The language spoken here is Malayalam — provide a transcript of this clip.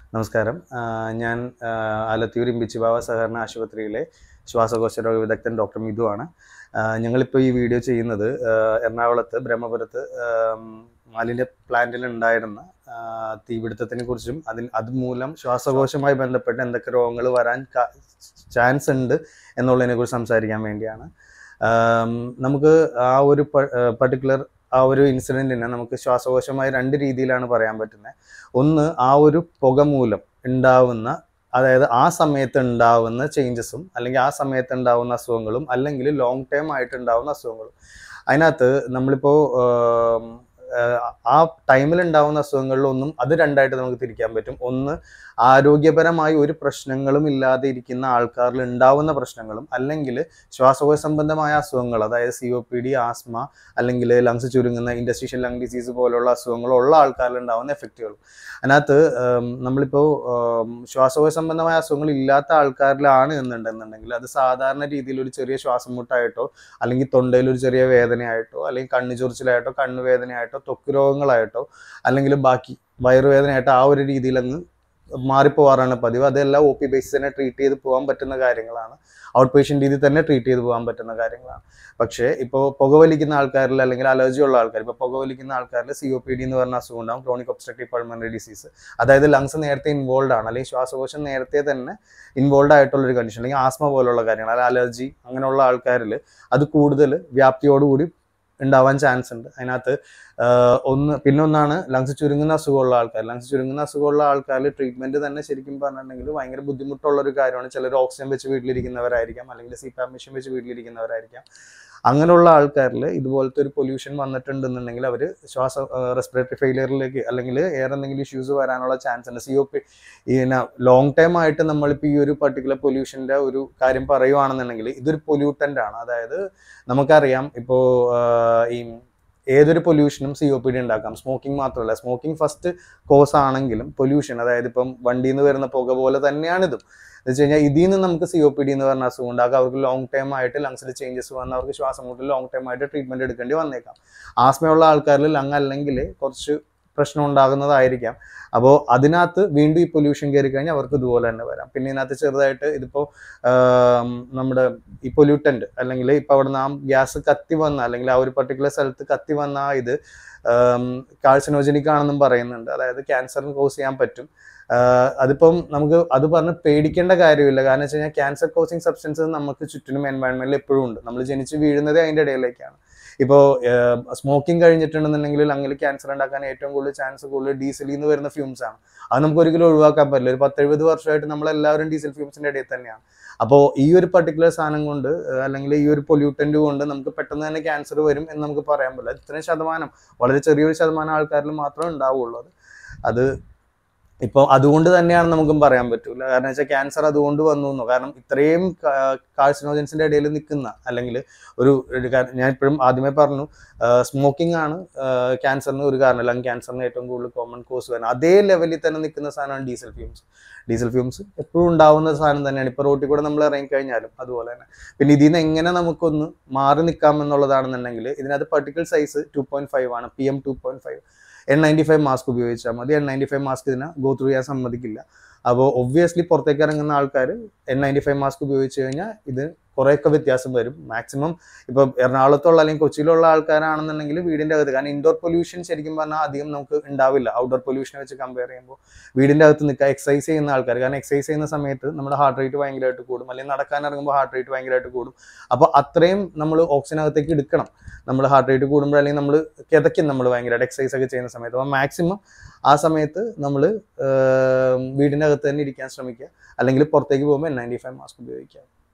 നമസ്കാരം ആ, ഞാൻ ആ, ആലത്തിയൂർ ഇമ്പിച്ചിബാവ സഹകരണ ആശുപത്രിയിലെ ശ്വാസകോശ രോഗ വിദഗ്ധൻ ഡോക്ടർ മിഥു ആണ് ആ, ഞങ്ങളിപ്പോൾ ഈ വീഡിയോ ചെയ്യുന്നത് ആ, എറണാകുളത്ത് ബ്രഹ്മപുരത്ത് ആം, മാലിന്യ പ്ലാന്റിൽ ഉണ്ടായിരുന്ന ആ, തീപിടുത്തത്തിനെ കുറിച്ചും അതിൽ അതുമൂലം ശ്വാസകോശവുമായി ബന്ധപ്പെട്ട് എന്തൊക്കെ രോഗങ്ങൾ വരാൻ ചാൻസ് ഉണ്ട് എന്നുള്ളതിനെ കുറിച്ച് സംസാരിക്കാൻ വേണ്ടിയാണ് ആം, നമുക്ക് ആ ഒരു പർട്ടിക്കുലർ ആ ഒരു ഇൻസിഡൻറ്റിനെ നമുക്ക് ശ്വാസകോശമായി രണ്ട് രീതിയിലാണ് പറയാൻ പറ്റുന്നത് ഒന്ന് ആ ഒരു പുക മൂലം ഉണ്ടാവുന്ന അതായത് ആ സമയത്ത് ഉണ്ടാവുന്ന ചേഞ്ചസും അല്ലെങ്കിൽ ആ സമയത്ത് ഉണ്ടാവുന്ന അസുഖങ്ങളും അല്ലെങ്കിൽ ലോങ് ടേം ആയിട്ട് ഉണ്ടാവുന്ന അസുഖങ്ങളും അതിനകത്ത് നമ്മളിപ്പോൾ ആം, ആഹ് ആ ടൈമിൽ ഉണ്ടാവുന്ന അസുഖങ്ങളിലൊന്നും അത് രണ്ടായിട്ട് നമുക്ക് തിരിക്കാൻ പറ്റും ഒന്ന് ആരോഗ്യപരമായി ഒരു പ്രശ്നങ്ങളും ഇല്ലാതെ ഇരിക്കുന്ന ആൾക്കാരിൽ ഉണ്ടാവുന്ന പ്രശ്നങ്ങളും അല്ലെങ്കിൽ ശ്വാസകോശ സംബന്ധമായ അസുഖങ്ങൾ അതായത് C O P D asthma അല്ലെങ്കിൽ ലങ്സ് ചുരുങ്ങുന്ന ഇൻഡസ്ട്രീഷ്യൽ ലങ് ഡിസീസ് പോലുള്ള അസുഖങ്ങളുള്ള ആൾക്കാരിൽ ഉണ്ടാവുന്ന എഫക്റ്റുകളും അതിനകത്ത് ഉം, നമ്മളിപ്പോൾ ഉം, ശ്വാസകോശ സംബന്ധമായ അസുഖങ്ങൾ ഇല്ലാത്ത ആൾക്കാരിലാണ് എന്നുണ്ടെന്നുണ്ടെങ്കിൽ അത് സാധാരണ രീതിയിൽ ഒരു ചെറിയ ശ്വാസം മുട്ടായിട്ടോ അല്ലെങ്കിൽ തൊണ്ടയിൽ ഒരു ചെറിയ വേദനയായിട്ടോ അല്ലെങ്കിൽ കണ്ണു ചൊറിച്ചിലായിട്ടോ കണ്ണുവേദനയായിട്ടോ ത്വക്ക് രോഗങ്ങളായിട്ടോ അല്ലെങ്കിൽ ബാക്കി വയറുവേദനയായിട്ടോ ആ ഒരു രീതിയിൽ അങ്ങ് മാറിപ്പോവാറാണ് പതിവ് അതെല്ലാം ഒ പി ബേസിസ് തന്നെ ട്രീറ്റ് ചെയ്ത് പോകാൻ പറ്റുന്ന കാര്യങ്ങളാണ് ഔട്ട് പേഷ്യൻ്റ് രീതിയിൽ തന്നെ ട്രീറ്റ് ചെയ്ത് പോകാൻ പറ്റുന്ന കാര്യങ്ങളാണ് പക്ഷേ ഇപ്പോൾ പുകവലിക്കുന്ന ആൾക്കാരിൽ അല്ലെങ്കിൽ അലർജി ഉള്ള ആൾക്കാർ ഇപ്പോൾ പുകവലിക്കുന്ന ആൾക്കാരിൽ സി ഒ പി ഡി എന്ന് പറഞ്ഞ അസുഖം ഉണ്ടാവും ക്രോണിക് ഒബ്സ്ട്രക്റ്റീവ് പൾമണറി ഡിസീസ് അതായത് ലങ്സ് നേരത്തെ ഇൻവോൾവ് ആണ് അല്ലെങ്കിൽ ശ്വാസകോശം നേരത്തെ തന്നെ ഇൻവോൾവ് ആയിട്ടുള്ള ഒരു കണ്ടീഷൻ അല്ലെങ്കിൽ ആസ്മ പോലുള്ള കാര്യങ്ങൾ അല്ലെങ്കിൽ അലർജി അങ്ങനെയുള്ള ആൾക്കാരിൽ അത് കൂടുതൽ വ്യാപ്തിയോടുകൂടി ഉണ്ടാവാൻ ചാൻസ് ഉണ്ട് അതിനകത്ത് ആഹ് ഒന്ന് പിന്നെ ഒന്നാണ് ലങ്സ് ചുരുങ്ങുന്ന അസുഖമുള്ള ആൾക്കാർ ലങ്സ് ചുരുങ്ങുന്ന അസുഖമുള്ള ആൾക്കാരിൽ ട്രീറ്റ്മെന്റ് തന്നെ ശരിക്കും പറഞ്ഞിട്ടുണ്ടെങ്കിൽ ഭയങ്കര ബുദ്ധിമുട്ടുള്ള ഒരു കാര്യമാണ് ചിലർ ഓക്സിജൻ വെച്ച് വീട്ടിലിരിക്കുന്നവരായിരിക്കാം അല്ലെങ്കിൽ സി പാം മെഷീൻ വെച്ച് വീട്ടിലിരിക്കുന്നവരായിരിക്കാം അങ്ങനെയുള്ള ആൾക്കാരിൽ ഇതുപോലത്തെ ഒരു പൊല്യൂഷൻ വന്നിട്ടുണ്ടെന്നുണ്ടെങ്കിൽ അവർ ശ്വാസ റെസ്പിറേറ്ററി ഫെയിലിയറിലേക്ക് അല്ലെങ്കിൽ വേറെ എന്തെങ്കിലും ഇഷ്യൂസ് വരാനുള്ള ചാൻസ് ഉണ്ട് സി ഒ പി ഇതിനെ ലോങ് ടൈം ആയിട്ട് നമ്മളിപ്പോൾ ഈ ഒരു പർട്ടിക്കുലർ പൊല്യൂഷൻ്റെ ഒരു കാര്യം പറയുവാണെന്നുണ്ടെങ്കിൽ ഇതൊരു പൊല്യൂട്ടൻ്റ് ആണ് അതായത് നമുക്കറിയാം ഇപ്പോൾ ഈ ഏതൊരു പൊല്യൂഷനും സി ഒ പി ഡി ഉണ്ടാക്കാം സ്മോക്കിംഗ് മാത്രമല്ല സ്മോക്കിംഗ് ഫസ്റ്റ് കോസ് ആണെങ്കിലും പൊല്യൂഷൻ അതായത് ഇപ്പം വണ്ടിയിൽ നിന്ന് വരുന്ന പുക പോലെ തന്നെയാണിതും എന്ന് വെച്ച് കഴിഞ്ഞാൽ ഇതിൽ നിന്ന് നമുക്ക് സി ഒ പി ഡി എന്ന് പറഞ്ഞ അസുഖം ഉണ്ടാക്കാം അവർക്ക് ലോങ് ടൈം ആയിട്ട് ലങ്സിൽ ചേഞ്ചസ് വന്ന് അവർക്ക് ശ്വാസം മുട്ടിൽ ലോങ് ടൈം ആയിട്ട് ട്രീറ്റ്മെന്റ് എടുക്കേണ്ടി വന്നേക്കാം ആസ്മയുള്ള ആൾക്കാരിൽ ലങ് അല്ലെങ്കിൽ കുറച്ച് പ്രശ്നം ഉണ്ടാകുന്നതായിരിക്കാം അപ്പോൾ അതിനകത്ത് വീണ്ടും ഈ പൊല്യൂഷൻ കയറി കഴിഞ്ഞാൽ അവർക്ക് ഇതുപോലെ തന്നെ വരാം പിന്നെ ഇതിനകത്ത് ചെറുതായിട്ട് ഇതിപ്പോൾ നമ്മുടെ ഈ പൊല്യൂട്ടൻ്റ് അല്ലെങ്കിൽ ഇപ്പോൾ അവിടെ നിന്ന് ആ ഗ്യാസ് കത്തി വന്ന അല്ലെങ്കിൽ ആ ഒരു പർട്ടിക്കുലർ സ്ഥലത്ത് കത്തി വന്ന ആ ഇത് കാഴ്ചനോജനിക് ആണെന്നും പറയുന്നുണ്ട് അതായത് ക്യാൻസറിന് കോസ് ചെയ്യാൻ പറ്റും ആഹ് അതിപ്പം നമുക്ക് അത് പറഞ്ഞ് പേടിക്കേണ്ട കാര്യമില്ല കാരണം വെച്ച് കഴിഞ്ഞാൽ ക്യാൻസർ കോസിങ് സബ്സ്റ്റൻസസ് നമുക്ക് ചുറ്റിനും എൻവയൺമെന്റിൽ എപ്പോഴും ഉണ്ട് നമ്മൾ ജനിച്ച് വീഴുന്നത് അതിൻ്റെ ഇടയിലേക്കാണ് ഇപ്പോൾ സ്മോക്കിംഗ് കഴിഞ്ഞിട്ടുണ്ടെന്നുണ്ടെങ്കിൽ ലങ്ങിൽ ക്യാൻസർ ഉണ്ടാക്കാൻ ഏറ്റവും കൂടുതൽ ചാൻസ് കൂടുതൽ ഡീസലിൽ നിന്ന് വരുന്ന ഫ്യൂംസ് ആണ് അത് നമുക്ക് ഒരിക്കലും ഒഴിവാക്കാൻ പറ്റില്ല ഒരു പത്തെഴുപത് വർഷമായിട്ട് നമ്മളെല്ലാവരും ഡീസൽ ഫ്യൂംസിൻ്റെ ഇടയിൽ തന്നെയാണ് അപ്പോൾ ഈ ഒരു പർട്ടിക്കുലർ സാധനം കൊണ്ട് ഏഹ് അല്ലെങ്കിൽ ഈ ഒരു പൊല്യൂട്ടൻ്റ് കൊണ്ട് നമുക്ക് പെട്ടെന്ന് തന്നെ ക്യാൻസർ വരും എന്ന് നമുക്ക് പറയാൻ പറ്റില്ല ഇത്രയും ശതമാനം വളരെ ചെറിയൊരു ശതമാനം ആൾക്കാരിൽ മാത്രമേ ഉണ്ടാവുള്ളൂ അത് അത് ഇപ്പോൾ അതുകൊണ്ട് തന്നെയാണ് നമുക്കും പറയാൻ പറ്റൂല കാരണം വെച്ചാൽ ക്യാൻസർ അതുകൊണ്ട് വന്നു എന്നോ കാരണം ഇത്രയും കാഴ്ചനോജൻസിന്റെ ഇടയിൽ നിൽക്കുന്ന അല്ലെങ്കിൽ ഒരു ഒരു കാ- ഞാൻ ഇപ്പോഴും ആദ്യമേ പറഞ്ഞു സ്മോക്കിംഗ് ആണ് ക്യാൻസറിന് ഒരു കാരണം ലങ് ക്യാൻസറിന് ഏറ്റവും കൂടുതൽ കോമൺ കോസ് വരുന്നത് അതേ ലെവലിൽ തന്നെ നിൽക്കുന്ന സാധനമാണ് ഡീസൽ ഫ്യൂംസ് ഡീസൽ ഫ്യൂംസ് എപ്പോഴും ഉണ്ടാവുന്ന സാധനം തന്നെയാണ് ഇപ്പോൾ റോട്ടിൽ കൂടെ നമ്മൾ ഇറങ്ങി കഴിഞ്ഞാലും അതുപോലെ തന്നെ പിന്നെ ഇതിൽ നിന്ന് എങ്ങനെ നമുക്കൊന്ന് മാറി നിൽക്കാം എന്നുള്ളതാണെന്നുണ്ടെങ്കിൽ ഇതിനകത്ത് particle size two point five ആണ് P M two point five N ninety five mask ഉപയോഗിച്ചാൽ മതി എൻ നയൻറ്റി ഫൈവ് മാസ്ക് ഇതിനെ ഗോ ത്രൂ ചെയ്യാൻ സമ്മതിക്കില്ല അപ്പോൾ ഒബ്വിയസ്ലി പുറത്തേക്ക് ഇറങ്ങുന്ന ആൾക്കാർ എൻ നയൻറ്റി ഫൈവ് മാസ്ക് ഉപയോഗിച്ച് കഴിഞ്ഞാൽ ഇത് കുറേയൊക്കെ വ്യത്യാസം വരും മാക്സിമം ഇപ്പം എറണാകുളത്തുള്ള അല്ലെങ്കിൽ കൊച്ചിയിലുള്ള ആൾക്കാരാണെന്നുണ്ടെങ്കിൽ വീടിൻ്റെ അകത്ത് കാരണം ഇൻഡോർ പൊല്യൂഷൻ ശരിക്കും പറഞ്ഞാൽ അധികം നമുക്ക് ഉണ്ടാവില്ല ഔട്ട്ഡോർ പൊല്യൂഷനെ വെച്ച് കമ്പയർ ചെയ്യുമ്പോൾ വീടിൻ്റെ അകത്ത് നിൽക്കുക എക്സസൈസ് ചെയ്യുന്ന ആൾക്കാർ കാരണം എക്സസൈസ് ചെയ്യുന്ന സമയത്ത് നമ്മുടെ ഹാർട്ട് റേറ്റ് ഭയങ്കരമായിട്ട് കൂടും അല്ലെങ്കിൽ നടക്കാൻ ഇറങ്ങുമ്പോൾ ഹാർട്ട് റേറ്റ് ഭയങ്കരമായിട്ട് കൂടും അപ്പോൾ അത്രയും നമ്മൾ ഓക്സിജൻ അകത്തേക്ക് എടുക്കണം നമ്മൾ ഹാർട്ട് റേറ്റ് കൂടുമ്പോൾ അല്ലെങ്കിൽ നമ്മൾ കിതയ്ക്കും നമ്മൾ ഭയങ്കരമായിട്ട് എക്സസൈസ് ഒക്കെ ചെയ്യുന്ന സമയത്ത് അപ്പോൾ മാക്സിമം ആ സമയത്ത് നമ്മൾ വീടിൻ്റെ അകത്ത് തന്നെ ഇരിക്കാൻ ശ്രമിക്കുക അല്ലെങ്കിൽ പുറത്തേക്ക് പോകുമ്പോൾ എൻ നയൻറ്റി ഫൈവ് മാസ്ക് ഉപയോഗിക്കുക